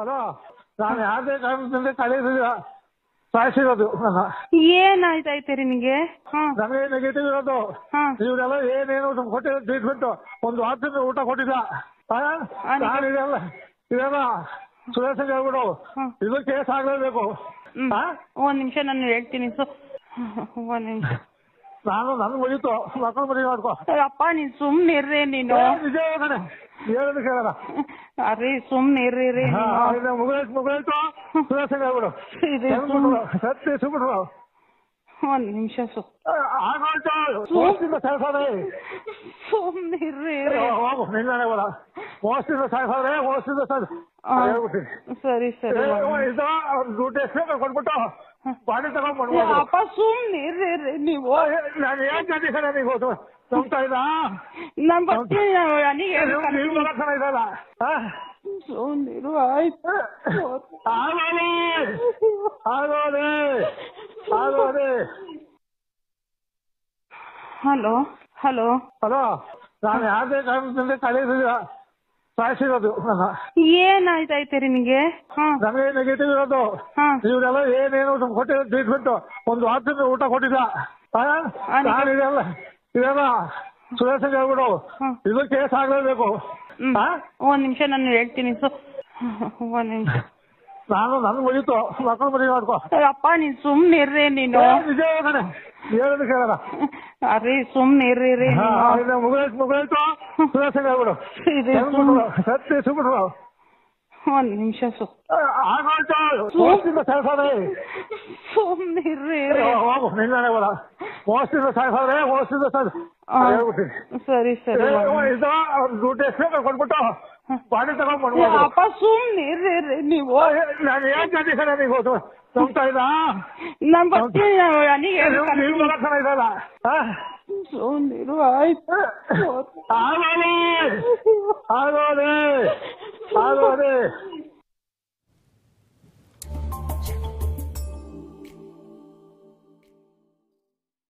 Hello ನಾನು ಯಾವುದೇ ಕಾರಣದಿಂದ ಕಳಿಸಿದ ಸಾಯಿಸಿರೋದು ನನ್ನ ಏನಾಯ್ತಾಯ್ತು ರೀ ನಿಮಗೆ ಹಾ ನನಗೆ ನೆಗೆಟಿವ್ ಇರೋದು ಹಾ ಇವರೆಲ್ಲ ಏನೇನು ಕೊಟ್ಟಿರೋ ಟ್ರೀಟ್ಮೆಂಟ್ ಒಂದು ವಾರದಿಂದ ಊಟ ಕೊಟ್ಟಿಲ್ಲ ಆ? ಆ, ನಿಜ. ನಾನು ಇದೆಲ್ಲ ಇದೆಲ್ಲ ಸುರೇಶ್ ಹೇಳ್ಬಿಡು ಹ್ಮ್. ಇದು ಕೇಸ್ ಆಗ್ಲೇಬೇಕು ಹ್ಮ್ ಆ? ಒಂದ್ ನಿಮಿಷ ನಾನು ಹೇಳ್ತೀನಿ ಸೊ ಒಂದ್ ನಿಮಿಷ ನಾನು ನನ್ ಮುಗೀತು ಮಕ್ಕಳು ಮದುವೆ ಮಾಡ್ಕೊ ಅಪ್ಪ ನೀನ್ ಸುಮ್ನೆ ಇರ್ರಿ ನೀನು ಏ, ನಿಜ ಕಣೆ ಹೇಳೋದು ಕೇಳಲ್ಲ ಅರೆ ಸುಮ್ನೆ ಇರ್ರಿ ರೀ ಹಾ, ನೀನು ಇದು ಮುಗಿದೋಯ್ತು ಮುಗಿದೋಯ್ತು ಸುರೇಶ್ ಹೇಳ್ಬಿಡು ಇದು ಹೇಳ್ಬಿಟ್ರು, ಸತ್ಯ ಸುಬಿಟ್ರು ಒಂದ್ ನಿಮಿಷ ಸು ಆಗೋಯ್ತು ಮೋಸದಿಂದ ಸಾಯ್ಸಾರೆ ಸುಮ್ನೆ ಇರ್ರಿ ರೀ. ಹೋಗು ನಿನ್ನೆ ಬೇಡ ಮೋಸದಿಂದ ಸಾಯ್ಸಾರೆ ಮೋಸದಿಂದ ಸಾಯ್ ಆ, ಹೇಳ್ಬಿಟ್ಟಿನಿ ಸರಿ ಸರಿ ಏ, ಒಂದ್ ಇದು ದುಡ್ಡು ಎಷ್ಟು ಕೊಟ್ಬಿಟ್ಟು ಬಾಡಿ ತಗೊಂಡ್ಬಿಡು ನಿಮಿಷ. ಅಪ್ಪ ಸುಮ್ನೆ ಇರ್ರಿ ರೀ ನೀವು ನಾನು ಏನ್ ಜಾತಿ ಕಡೆ ನೀವು ಹೋದು ನಂಬ್ತಾ ಇದ್ದ ನಾನ್ ಬರ್ತೀನಿ ನಾನು ನನಗೆ ನೀವು ಬರಕ್ಕನ ಇದಲ್ಲ ಸುಮ್ನೆ ಇರು ಆಯ್ತು ಆಗೋದೆ ಆಗೋದೆ ಆಗೋದೆ ಹಲೋ ಹಲೋ ಹಲೋ ನಾನು ಯಾವುದೇ ಕಾರಣದಿಂದ ಕಳಿಸಿದ ಸಾಯಿಸಿರೋದು ನನ್ನ ಏನಾಯ್ತಾಯ್ತು ರೀ ನಿಮಗೆ ಹಾ ನನಗೆ ನೆಗೆಟಿವ್ ಇರೋದು ಹಾ ಇವರೆಲ್ಲ ಏನೇನು ಕೊಟ್ಟಿರೋ ಟ್ರೀಟ್ಮೆಂಟ್ ಒಂದು ವಾರದಿಂದ ಊಟ ಕೊಟ್ಟಿಲ್ಲ ಆ? ಆ, ನಿಜ. ನಾನು ಇದೆಲ್ಲ ಇದೆಲ್ಲ ಸುರೇಶ್ ಹೇಳ್ಬಿಡು ಹ್ಮ್. ಇದು ಕೇಸ್ ಆಗ್ಲೇಬೇಕು ಹ್ಮ್ ಆ? ಒಂದ್ ನಿಮಿಷ ನಾನು ಹೇಳ್ತೀನಿ ಸೊ ಒಂದ್ ನಿಮಿಷ ನಾನು ನನ್ ಮುಗೀತು ಮಕ್ಕಳು ಮದುವೆ ಮಾಡ್ಕೊ ಅಪ್ಪ ನೀನ್ ಸುಮ್ನೆ ಇರ್ರಿ ನೀನು ಏ, ನಿಜ ಕಣೆ ಹೇಳೋದು ಕೇಳಲ್ಲ ಅರೆ ಸುಮ್ನೆ ಇರ್ರಿ ರೀ ಹಾ, ನೀನು ಇದು ಮುಗಿದೋಯ್ತು ಮುಗಿದೋಯ್ತು ಸುರೇಶ್ ಹೇಳ್ಬಿಡು ಇದು ಹೇಳ್ಬಿಟ್ರು, ಸತ್ಯ ಸುಬಿಟ್ರು ಒಂದ್ ನಿಮಿಷ ಸು ಆಗೋಯ್ತು ಮೋಸದಿಂದ ಸಾಯ್ಸಾರೆ ಸುಮ್ನೆ ಇರ್ರಿ ರೀ. ಹೋಗು ನಿನ್ನೆ ಬೇಡ ಮೋಸದಿಂದ ಸಾಯ್ಸಾರೆ ಮೋಸದಿಂದ ಸಾಯ್ ಆ, ಹೇಳ್ಬಿಟ್ಟಿನಿ ಸರಿ ಸರಿ ಏ, ಒಂದ್ ನಿಮಿಷ. ಇದು ದುಡ್ಡು ಎಷ್ಟು ಕೊಟ್ಬಿಟ್ಟು ಬಾಡಿ ತಗೊಂಡ್ಬಿಡು ಏ, ಅಪ್ಪ ಸುಮ್ನೆ ಇರ್ರಿ ರೀ ನೀವು ನಾನು ಏನ್ ಜಾತಿ ಕಡೆ ನೀವು ಹೋದು ನಂಬ್ತಾ ಇದ್ದ ನಾನ್ ಬರ್ತೀನಿ ನಾನು ನನಗೆ ನೀವು ಬರಕ್ಕನ ಇದಲ್ಲ ಸುಮ್ನೆ ಇರು ಆಯ್ತು ಆಗೋದೆ ಆಗೋದೆ ಆಗೋದೆ